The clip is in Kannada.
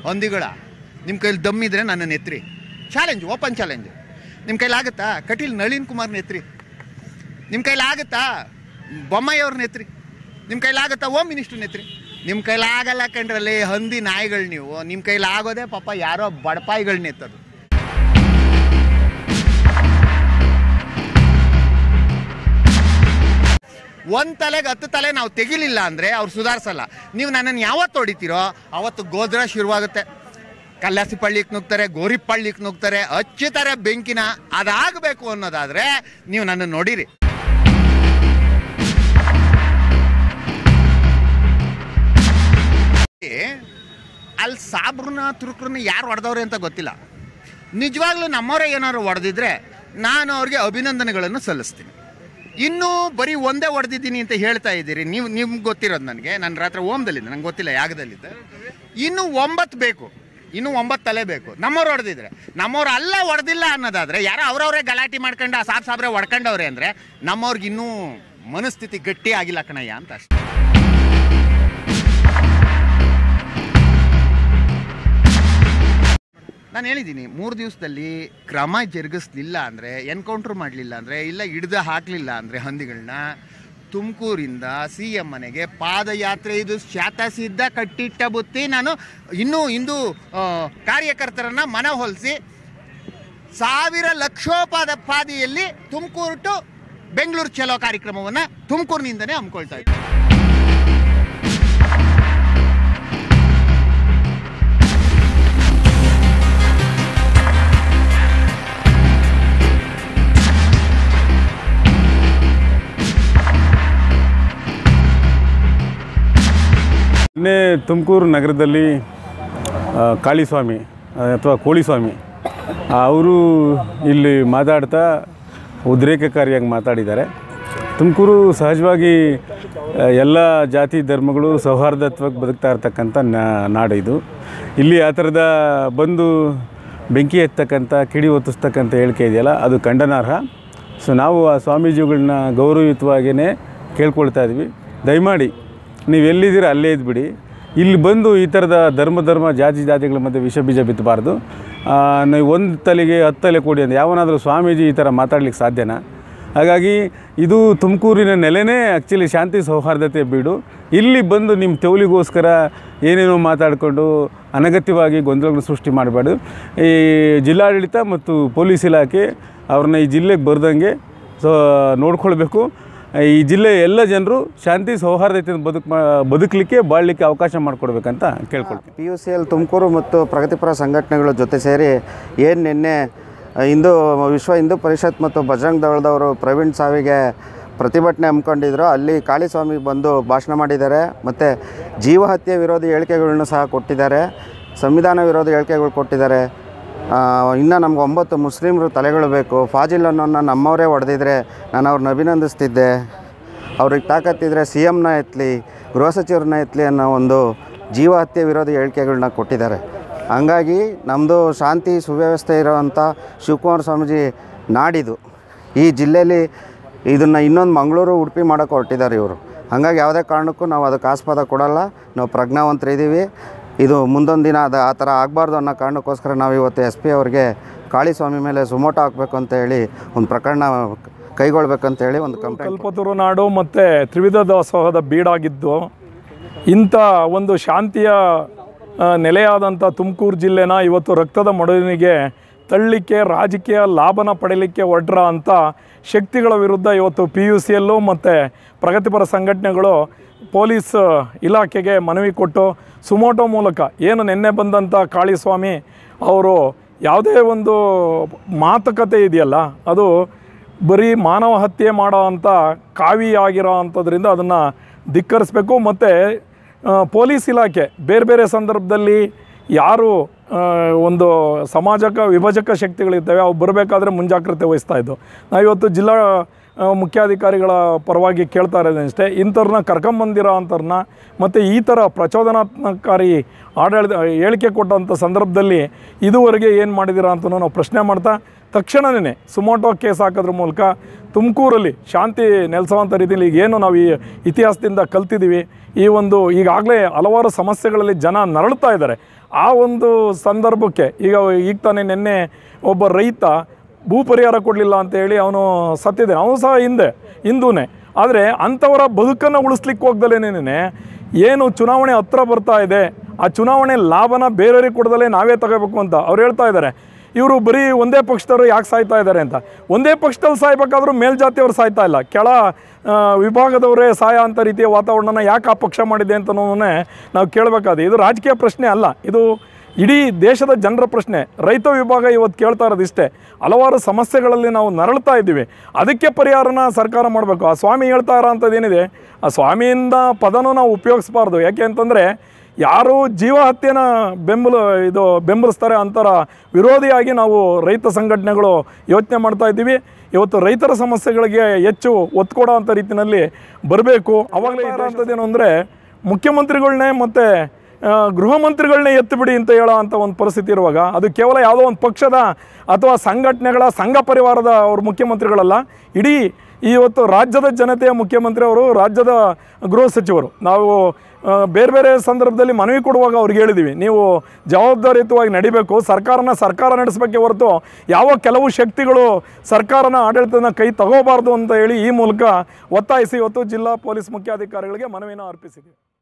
ಹಂದಿಗಳ ನಿಮ್ಮ ಕೈಲಿ ದಮ್ಮಿದ್ರೆ ನನ್ನನ್ನು ಎತ್ರಿ ಚಾಲೆಂಜ್ ಓಪನ್ ಚಾಲೆಂಜ್ ನಿಮ್ಮ ಕೈಲಿ ಆಗುತ್ತಾ ಕಟೀಲ್ ನಳಿನ್ ಕುಮಾರ್ನ ಎತ್ರಿ ನಿಮ್ಮ ಕೈಲಿ ಆಗುತ್ತಾ ಬೊಮ್ಮಾಯಿಯವ್ರನ್ನ ಎತ್ರಿ ನಿಮ್ಮ ಕೈಲಿ ಆಗುತ್ತಾ ಹೋಮ್ ಮಿನಿಸ್ಟರ್ನ ಎತ್ರಿ ನಿಮ್ಮ ಕೈಲಿ ಆಗಲ್ಲ ಕಂಡ್ರಲ್ಲಿ ಹಂದಿ ನಾಯಿಗಳು ನೀವು ನಿಮ್ಮ ಕೈಲಿ ಆಗೋದೇ ಪಾಪ ಯಾರೋ ಬಡಪಾಯಿಗಳನ್ನ ಎತ್ತದು ಒಂದು ತಲೆಗೆ ಹತ್ತು ತಲೆ ನಾವು ತೆಗಿಲಿಲ್ಲ ಅಂದರೆ ಅವ್ರು ಸುಧಾರಿಸಲ್ಲ ನೀವು ನನ್ನನ್ನು ಯಾವತ್ತು ಹೊಡಿತೀರೋ ಅವತ್ತು ಗೋದ್ರ ಶುರುವಾಗುತ್ತೆ ಕಲ್ಲಾಸಿ ಪಳ್ಳಿಗೆ ನುಗ್ತಾರೆ ಗೋರಿ ಪಳ್ಳಿಗೆ ನುಗ್ತಾರೆ ಹಚ್ಚುತ್ತಾರೆ ಬೆಂಕಿನ ಅದಾಗಬೇಕು ಅನ್ನೋದಾದರೆ ನೀವು ನನ್ನನ್ನು ನೋಡಿರಿ ಅಲ್ಲಿ ಸಾಬ್ರನ್ನ ತುರುಕ್ರನ್ನ ಯಾರು ಹೊಡೆದವ್ರೆ ಅಂತ ಗೊತ್ತಿಲ್ಲ ನಿಜವಾಗ್ಲೂ ನಮ್ಮವರೇ ಏನಾದ್ರು ಹೊಡೆದಿದ್ರೆ ನಾನು ಅವ್ರಿಗೆ ಅಭಿನಂದನೆಗಳನ್ನು ಸಲ್ಲಿಸ್ತೀನಿ ಇನ್ನೂ ಬರೀ ಒಂದೇ ಹೊಡೆದಿದ್ದೀನಿ ಅಂತ ಹೇಳ್ತಾ ಇದ್ದೀರಿ ನೀವು ನಿಮ್ಗೆ ಗೊತ್ತಿರೋದು ನನಗೆ ನಾನು ರಾತ್ರಿ ಓಮ್ದಲ್ಲಿದ್ದೆ ನಂಗೆ ಗೊತ್ತಿಲ್ಲ ಯಾಗದಲ್ಲಿದ್ದೆ ಇನ್ನೂ ಒಂಬತ್ತು ಬೇಕು ಇನ್ನೂ ಒಂಬತ್ತು ತಲೆ ಬೇಕು ನಮ್ಮವ್ರು ಹೊಡೆದಿದ್ರೆ ನಮ್ಮವ್ರು ಅಲ್ಲ ಹೊಡೆದಿಲ್ಲ ಅನ್ನೋದಾದರೆ ಯಾರೋ ಅವ್ರವ್ರೇ ಗಲಾಟೆ ಮಾಡ್ಕೊಂಡು ಆ ಸಾಬ್ ಸಾಬ್ರೆ ಹೊಡ್ಕೊಂಡವ್ರೆ ಅಂದರೆ ನಮ್ಮವ್ರಿಗೆ ಇನ್ನೂ ಮನಸ್ಥಿತಿ ಗಟ್ಟಿ ಆಗಿಲ್ಲ ಕಣಯ್ಯ ಅಂತ ಅಷ್ಟೇ ನಾನು ಹೇಳಿದ್ದೀನಿ ಮೂರು ದಿವಸದಲ್ಲಿ ಕ್ರಮ ಜರುಗಿಸ್ಲಿಲ್ಲ ಅಂದರೆ ಎನ್ಕೌಂಟ್ರ್ ಮಾಡಲಿಲ್ಲ ಅಂದರೆ ಇಲ್ಲ ಹಿಡ್ದು ಹಾಕಲಿಲ್ಲ ಅಂದರೆ ಹಂದಿಗಳನ್ನ ತುಮಕೂರಿಂದ ಸಿ ಎಂ ಮನೆಗೆ ಪಾದಯಾತ್ರೆ ಇದು ಶಾತಸಿದ್ಧ ಕಟ್ಟಿಟ್ಟ ಬುತ್ತಿ ನಾನು ಇನ್ನೂ ಇಂದು ಆ, ಕಾರ್ಯಕರ್ತರನ್ನ ಮನವೊಲಿಸಿ ಸಾವಿರ ಲಕ್ಷೋಪಾದ ಪಾದಿಯಲ್ಲಿ ತುಮಕೂರು ಟು ಬೆಂಗಳೂರು ಚಲೋ ಕಾರ್ಯಕ್ರಮವನ್ನು ತುಮಕೂರಿನಿಂದನೇ ಹಮ್ಮಿಕೊಳ್ತಾ ಇದ್ದೀನಿ ನಿನ್ನೆ ತುಮಕೂರು ನಗರದಲ್ಲಿ ಆ, ಕಾಳಿಸ್ವಾಮಿ ಆ, ಅಥವಾ ಕೋಳಿಸ್ವಾಮಿ ಅವರು ಇಲ್ಲಿ ಮಾತಾಡ್ತಾ ಉದ್ರೇಕಕಾರಿಯಾಗಿ ಮಾತಾಡಿದ್ದಾರೆ ತುಮಕೂರು ಸಹಜವಾಗಿ ಆ, ಎಲ್ಲ ಜಾತಿ ಧರ್ಮಗಳು ಸೌಹಾರ್ದತ್ವಕ್ಕೆ ಬದುಕ್ತಾ ಇರ್ತಕ್ಕಂಥ ನಾ- ನಾಡು ಇದು ಇಲ್ಲಿ ಆ ಥರದ ಬಂದು ಬೆಂಕಿ ಎತ್ತಕ್ಕಂಥ ಕಿಡಿ ಹೊತ್ತಿಸ್ತಕ್ಕಂಥ ಹೇಳಿಕೆ ಇದೆಯಲ್ಲ ಅದು ಖಂಡನಾರ್ಹ ಸೊ ನಾವು ಆ ಸ್ವಾಮೀಜಿಗಳನ್ನ ಗೌರವಯುತವಾಗಿಯೇ ಕೇಳ್ಕೊಳ್ತಾ ಇದ್ವಿ ದಯಮಾಡಿ ನೀವು ಎಲ್ಲಿದ್ದೀರ ಅಲ್ಲೇ ಇದ್ಬಿಡಿ ಇಲ್ಲಿ ಬಂದು ಈ ಥರದ ಧರ್ಮ ಧರ್ಮ ಜಾತಿ ಜಾತಿಗಳ ಮಧ್ಯೆ ವಿಷ ಬೀಜ ಬಿತ್ತಬಾರ್ದು ಆ, ನೀವು ಒಂದು ತಲೆಗೆ ಹತ್ತು ತಲೆ ಕೊಡಿ ಅಂತ ಯಾವನಾದರೂ ಸ್ವಾಮೀಜಿ ಈ ಥರ ಮಾತಾಡ್ಲಿಕ್ಕೆ ಸಾಧ್ಯನಾ ಹಾಗಾಗಿ ಇದು ತುಮಕೂರಿನ ನೆಲೆನೇ ಆ್ಯಕ್ಚುಲಿ ಶಾಂತಿ ಸೌಹಾರ್ದತೆ ಬೀಡು ಇಲ್ಲಿ ಬಂದು ನಿಮ್ಮ ತೆವಲಿಗೋಸ್ಕರ ಏನೇನೋ ಮಾತಾಡಿಕೊಂಡು ಅನಗತ್ಯವಾಗಿ ಗೊಂದಲಗಳನ್ನು ಸೃಷ್ಟಿ ಮಾಡಬೇಡಿ ಈ ಜಿಲ್ಲಾಡಳಿತ ಮತ್ತು ಪೊಲೀಸ್ ಇಲಾಖೆ ಅವ್ರನ್ನ ಈ ಜಿಲ್ಲೆಗೆ ಬರ್ದಂಗೆ ಸೊ ನೋಡ್ಕೊಳ್ಬೇಕು ಈ ಜಿಲ್ಲೆಯ ಎಲ್ಲ ಜನರು ಶಾಂತಿ ಸೌಹಾರ್ದತೆಯಿಂದ ಬದುಕು ಬದುಕಲಿಕ್ಕೆ ಬಾಳಲಿಕ್ಕೆ ಅವಕಾಶ ಮಾಡಿಕೊಡ್ಬೇಕಂತ ಕೇಳ್ಕೊಳ್ತೀನಿ P U C L Tumakuru ಮತ್ತು ಪ್ರಗತಿಪರ ಸಂಘಟನೆಗಳ ಜೊತೆ ಸೇರಿ ಏನು ನಿನ್ನೆ ಹಿಂದೂ ವಿಶ್ವ ಹಿಂದೂ ಪರಿಷತ್ ಮತ್ತು ಬಜರಂಗ್ ದಳದವರು ಪ್ರವೀಣ್ ಸಾವಿಗೆ ಪ್ರತಿಭಟನೆ ಹಮ್ಮಿಕೊಂಡಿದ್ರು ಅಲ್ಲಿ ಕಾಳಿಸ್ವಾಮಿ ಬಂದು ಭಾಷಣ ಮಾಡಿದ್ದಾರೆ ಮತ್ತು ಜೀವಹತ್ಯೆ ವಿರೋಧಿ ಹೇಳಿಕೆಗಳನ್ನ ಸಹ ಕೊಟ್ಟಿದ್ದಾರೆ ಸಂವಿಧಾನ ವಿರೋಧಿ ಹೇಳಿಕೆಗಳು ಕೊಟ್ಟಿದ್ದಾರೆ ಇನ್ನು ನಮ್ಗೆ ಒಂಬತ್ತು ಮುಸ್ಲಿಮರು ತಲೆಗಳು ಬೇಕು ಫಾಜಿಲ್ ಅನ್ನೋನ್ನ ನಮ್ಮವರೇ ಹೊಡೆದಿದ್ರೆ ನಾನು ಅವ್ರನ್ನ ಅಭಿನಂದಿಸ್ತಿದ್ದೆ ಅವ್ರಿಗೆ ತಾಕತ್ತಿದ್ರೆ ಸಿ ಎಮ್ನ ಎತ್ತಲಿ ಗೃಹ ಸಚಿವರನ್ನ ಎತ್ತಲಿ ಅನ್ನೋ ಒಂದು ಜೀವ ಹತ್ಯೆ ವಿರೋಧಿ ಹೇಳಿಕೆಗಳನ್ನ ಕೊಟ್ಟಿದ್ದಾರೆ ಹಂಗಾಗಿ ನಮ್ಮದು ಶಾಂತಿ ಸುವ್ಯವಸ್ಥೆ ಇರೋವಂಥ ಶಿವಕುಮಾರ ಸ್ವಾಮೀಜಿ ನಾಡಿದು ಈ ಜಿಲ್ಲೆಯಲ್ಲಿ ಇದನ್ನು ಇನ್ನೊಂದು ಮಂಗಳೂರು ಉಡುಪಿ ಮಾಡೋಕ್ಕೆ ಹೊರಟಿದ್ದಾರೆ ಇವರು ಹಾಗಾಗಿ ಯಾವುದೇ ಕಾರಣಕ್ಕೂ ನಾವು ಅದಕ್ಕೆ ಆಸ್ಪದ ಕೊಡಲ್ಲ ನಾವು ಪ್ರಜ್ಞಾವಂತರಿದ್ದೀವಿ ಇದು ಮುಂದೊಂದು ದಿನ ಅದು ಆ ಥರ ಆಗಬಾರ್ದು ಅನ್ನೋ ಕಾರಣಕ್ಕೋಸ್ಕರ ನಾವು ಇವತ್ತು ಎಸ್ ಪಿ ಅವ್ರಿಗೆ ಕಾಳಿಸ್ವಾಮಿ ಮೇಲೆ ಸುಮೋಟೋ ಹಾಕಬೇಕು ಅಂತ ಹೇಳಿ ಒಂದು ಪ್ರಕರಣ ಕೈಗೊಳ್ಬೇಕಂತ ಹೇಳಿ ಒಂದು ಕಂಪ್ಲೇಂಟ್ ಕಲ್ಪತರು ನಾಡು ಮತ್ತು ತ್ರಿವಿಧ ದಾಸೋಹದ ಬೀಡಾಗಿದ್ದು ಇಂಥ ಒಂದು ಶಾಂತಿಯ ಆ, ನೆಲೆಯಾದಂಥ ತುಮಕೂರು ಜಿಲ್ಲೆನ ಇವತ್ತು ರಕ್ತದ ಮಡುವಿಗೆ ತಳ್ಳಿಕ್ಕೆ ರಾಜಕೀಯ ಲಾಭನ ಪಡೀಲಿಕ್ಕೆ ಹೊರಟ್ರ ಅಂತ ಶಕ್ತಿಗಳ ವಿರುದ್ಧ ಇವತ್ತು ಪಿ ಯು ಸಿಯಲ್ಲೂ ಮತ್ತು ಪ್ರಗತಿಪರ ಸಂಘಟನೆಗಳು ಪೊಲೀಸ್ ಇಲಾಖೆಗೆ ಮನವಿ ಕೊಟ್ಟು ಸುಮೋಟೋ ಮೂಲಕ ಏನು ನಿನ್ನೆ ಬಂದಂಥ ಕಾಳಿಸ್ವಾಮಿ ಅವರು ಯಾವುದೇ ಒಂದು ಮಾತುಕತೆ ಇದೆಯಲ್ಲ ಅದು ಬರೀ ಮಾನವ ಹತ್ಯೆ ಮಾಡೋ ಅಂಥ ಕಾವಿ ಆಗಿರೋ ಅಂಥದ್ರಿಂದ ಅದನ್ನು ಧಿಕ್ಕರಿಸ್ಬೇಕು ಮತ್ತು ಪೊಲೀಸ್ ಇಲಾಖೆ ಬೇರೆ ಬೇರೆ ಸಂದರ್ಭದಲ್ಲಿ ಯಾರು ಆ, ಒಂದು ಸಮಾಜಕ ವಿಭಜಕ ಶಕ್ತಿಗಳಿರ್ತವೆ ಅವು ಬರಬೇಕಾದ್ರೆ ಮುಂಜಾಗ್ರತೆ ವಹಿಸ್ತಾ ಇದ್ದು ನಾವಿವತ್ತು ಜಿಲ್ಲಾ ಆ, ಮುಖ್ಯಾಧಿಕಾರಿಗಳ ಪರವಾಗಿ ಕೇಳ್ತಾ ಇರೋದಷ್ಟೇ ಇಂಥವ್ರನ್ನ ಕರ್ಕೊಂಬಂದಿರೋ ಅಂಥವ್ರನ್ನ ಮತ್ತು ಈ ಥರ ಪ್ರಚೋದನಾತ್ಮಕಾರಿ ಆಡಳಿತ ಹೇಳಿಕೆ ಕೊಟ್ಟಂಥ ಸಂದರ್ಭದಲ್ಲಿ ಇದುವರೆಗೆ ಏನು ಮಾಡಿದ್ದೀರಾ ಅಂತ ನಾವು ಪ್ರಶ್ನೆ ಮಾಡ್ತಾ ತಕ್ಷಣವೇ ಸುಮೋಟೋ ಕೇಸ್ ಹಾಕೋದ್ರ ಮೂಲಕ ತುಮಕೂರಲ್ಲಿ ಶಾಂತಿ ನೆಲೆಸುವಂಥ ರೀತಿಯಲ್ಲಿ ಈಗ ಏನು ನಾವು ಈ ಇತಿಹಾಸದಿಂದ ಕಲ್ತಿದ್ದೀವಿ ಈ ಒಂದು ಈಗಾಗಲೇ ಹಲವಾರು ಸಮಸ್ಯೆಗಳಲ್ಲಿ ಜನ ನರಳುತ್ತಾ ಇದ್ದಾರೆ ಆ ಒಂದು ಸಂದರ್ಭಕ್ಕೆ ಈಗ ಈಗ ತಾನೇ ನಿನ್ನೆ ಒಬ್ಬ ರೈತ ಭೂ ಪರಿಹಾರ ಕೊಡಲಿಲ್ಲ ಅಂತ ಹೇಳಿ ಅವನು ಸತ್ತಿದ್ದಾನೆ ಅವನು ಸಹ ಹಿಂದೆ ಹಿಂದೂನೇ ಆದರೆ ಅಂಥವರ ಬದುಕನ್ನು ಉಳಿಸ್ಲಿಕ್ಕೆ ಹೋಗ್ದಲೇನೇನೆ ಏನು ಚುನಾವಣೆ ಹತ್ರ ಬರ್ತಾ ಇದೆ ಆ ಚುನಾವಣೆ ಲಾಭನ ಬೇರೆಯವ್ರಿಗೆ ಕೊಡ್ದಲೇ ನಾವೇ ತಗೋಬೇಕು ಅಂತ ಅವ್ರು ಹೇಳ್ತಾ ಇದ್ದಾರೆ ಇವರು ಬರೀ ಒಂದೇ ಪಕ್ಷದವರು ಯಾಕೆ ಸಾಯ್ತಾ ಇದ್ದಾರೆ ಅಂತ ಒಂದೇ ಪಕ್ಷದಲ್ಲಿ ಸಾಯ್ಬೇಕಾದ್ರೂ ಮೇಲ್ಜಾತಿಯವರು ಸಾಯ್ತಾ ಇಲ್ಲ ಕೆಳ ಆ, ವಿಭಾಗದವರೇ ಸಾಯ ಅಂತ ರೀತಿಯ ವಾತಾವರಣನ ಯಾಕೆ ಆ ಪಕ್ಷ ಮಾಡಿದೆ ಅಂತ ನಾವು ಕೇಳಬೇಕಾದ್ರೆ ಇದು ರಾಜಕೀಯ ಪ್ರಶ್ನೆ ಅಲ್ಲ ಇದು ಇಡೀ ದೇಶದ ಜನರ ಪ್ರಶ್ನೆ ರೈತ ವಿಭಾಗ ಇವತ್ತು ಕೇಳ್ತಾ ಇರೋದು ಇಷ್ಟೇ ಹಲವಾರು ಸಮಸ್ಯೆಗಳಲ್ಲಿ ನಾವು ನರಳ್ತಾ ಇದ್ದೀವಿ ಅದಕ್ಕೆ ಪರಿಹಾರನ ಸರ್ಕಾರ ಮಾಡಬೇಕು ಆ ಸ್ವಾಮಿ ಹೇಳ್ತಾ ಇರೋ ಅಂಥದ್ದು ಏನಿದೆ ಆ ಸ್ವಾಮಿಯಿಂದ ಪದನೂ ನಾವು ಉಪಯೋಗಿಸ್ಬಾರ್ದು ಯಾಕೆ ಅಂತಂದರೆ ಯಾರು ಜೀವ ಹತ್ಯೆನ ಬೆಂಬಲ ಇದು ಬೆಂಬಲಿಸ್ತಾರೆ ಅಂತರ ವಿರೋಧಿಯಾಗಿ ನಾವು ರೈತ ಸಂಘಟನೆಗಳು ಯೋಚನೆ ಮಾಡ್ತಾ ಇದ್ದೀವಿ ಇವತ್ತು ರೈತರ ಸಮಸ್ಯೆಗಳಿಗೆ ಹೆಚ್ಚು ಒತ್ತು ಕೊಡೋ ಅಂಥ ರೀತಿಯಲ್ಲಿ ಬರಬೇಕು ಅವಾಗಲೇ ಇರೋಂಥದ್ದೇನು ಅಂದರೆ ಮುಖ್ಯಮಂತ್ರಿಗಳನ್ನೇ ಮತ್ತು ಆ, ಗೃಹ ಮಂತ್ರಿಗಳನ್ನೇ ಎತ್ತು ಬಿಡಿ ಅಂತ ಹೇಳೋ ಅಂಥ ಒಂದು ಪರಿಸ್ಥಿತಿ ಇರುವಾಗ ಅದು ಕೇವಲ ಯಾವುದೋ ಒಂದು ಪಕ್ಷದ ಅಥವಾ ಸಂಘಟನೆಗಳ ಸಂಘ ಪರಿವಾರದ ಅವ್ರ ಮುಖ್ಯಮಂತ್ರಿಗಳಲ್ಲ ಇಡೀ ಇವತ್ತು ರಾಜ್ಯದ ಜನತೆಯ ಮುಖ್ಯಮಂತ್ರಿ ಅವರು ರಾಜ್ಯದ ಗೃಹ ಸಚಿವರು ನಾವು ಆ, ಬೇರೆ ಬೇರೆ ಸಂದರ್ಭದಲ್ಲಿ ಮನವಿ ಕೊಡುವಾಗ ಅವ್ರಿಗೆ ಹೇಳಿದ್ದೀವಿ ನೀವು ಜವಾಬ್ದಾರಿಯುತವಾಗಿ ನಡಿಬೇಕು ಸರ್ಕಾರನ ಸರ್ಕಾರ ನಡೆಸಬೇಕೆ ಹೊರತು ಯಾವ ಕೆಲವು ಶಕ್ತಿಗಳು ಸರ್ಕಾರನ ಆಡಳಿತನ ಕೈ ತಗೋಬಾರ್ದು ಅಂತ ಹೇಳಿ ಈ ಮೂಲಕ ಒತ್ತಾಯಿಸಿ ಇವತ್ತು ಜಿಲ್ಲಾ ಪೊಲೀಸ್ ಮುಖ್ಯಾಧಿಕಾರಿಗಳಿಗೆ ಮನವಿನ ಅರ್ಪಿಸಿದ್ದೀವಿ